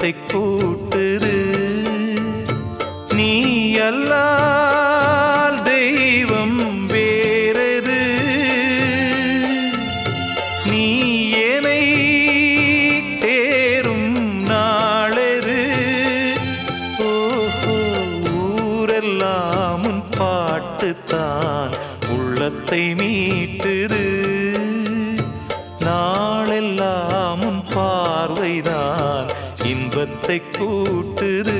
இன்பத்தை கூட்டுது நீ அல்லால் தெய்வம் வேறது நீ என்னை சேரும் நாளது ஓஹோ ஊரெல்லாம் உன் பாட்டுத்தான் உள்ளத்தை மீட்டுது நாளெல்லாம் உன் பார்வைதான் இன்பத்தை கூட்டுது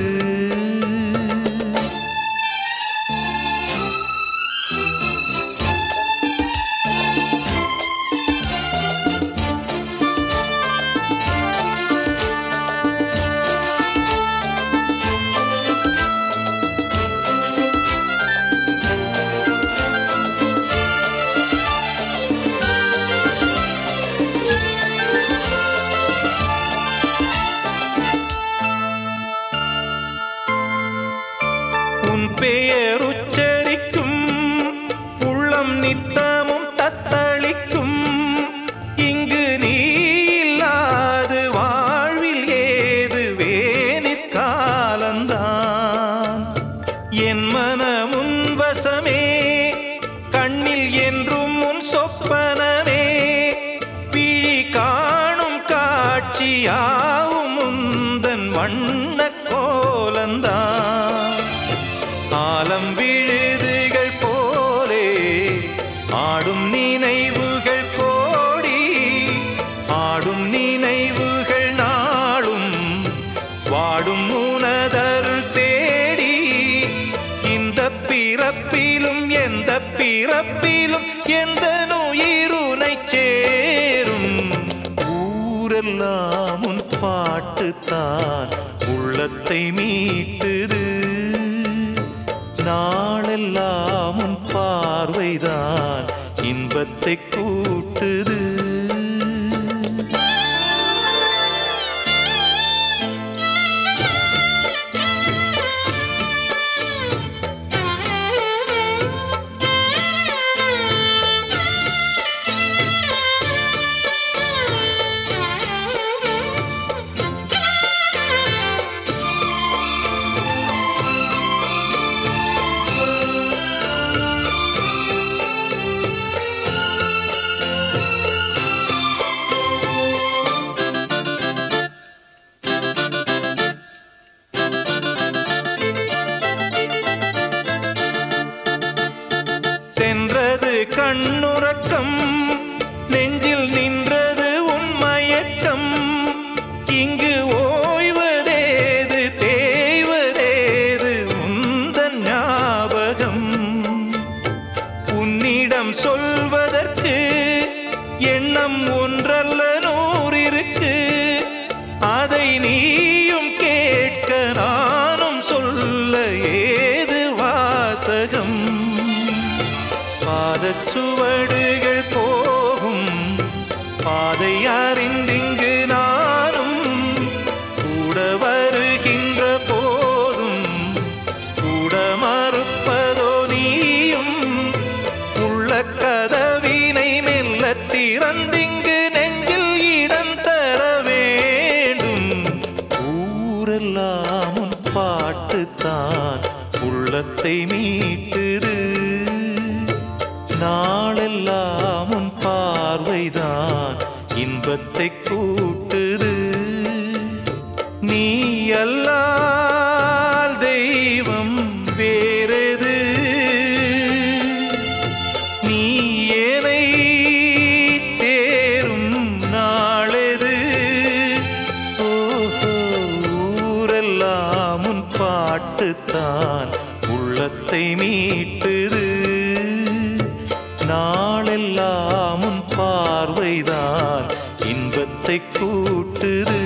உன் பெயர் உச்சரிக்கும் உள்ளம் நித்தமும் தத்தளிக்கும் இங்கு நீ இல்லாது வாழ்வில் ஏது வேணிற் காலந்தான் என் மனமுன் வசமே கண்ணில் என்றும் உன் சொப்பனமே பிழி காணும் காட்சியாவும் உந்தன் வண்ண கோலந்தான் ஆலம் விழுதுகள் போலே ஆடும் நினைவுகள் கோடி ஆடும் நினைவுகள் நாளும் வாடும் உனதருள் தேடி இந்த பிறப்பிலும் எந்த பிறப்பிலும் எந்த நுயிருனை சேரும் ஊரெல்லாம் உன் பாட்டுத்தான் உள்ளத்தை மீட்டுது நாளெல்லாம் உன் பார்வைதான் இன்பத்தை கூட்டுது சென்றது கண்ணுறக்கம் நெஞ்சில் நின்றது உன் மயக்கம் இங்கு ஓய்வதேது தேய்வதேது உந்தன் ஞாபகம் உன்னிடம் சொல்வதற்கு எண்ணம் ஒன்றல்ல நூறிருக்கு அதை நீயும் கேட்க நானும் சொல்ல ஏது வாசகம் பாதச்சுவடுகள் போகும் பாதை அறிந்திங்கு நானும் கூட வருகின்ற போதும் கூட மறுப்பதோ நீயும் உள்ள கதவினை மெல்ல திறந்திங்கு நெஞ்சில் இடம் தர வேண்டும் ஊரெல்லாம் உன் பாட்டுத்தான் உள்ளத்தை மீட்டுது நாளெல்லாம் உன் பார்வைதான் இன்பத்தை கூட்டுது நீ அல்லால் தெய்வம் வேறது நீ என்னை சேரும் நாளெது ஓஹோ ஊரெல்லாம் உன் பாட்டுத்தான் உள்ளத்தை மீட்டுது நாளெல்லாம் உன் பார்வைதான் இன்பத்தை கூட்டுது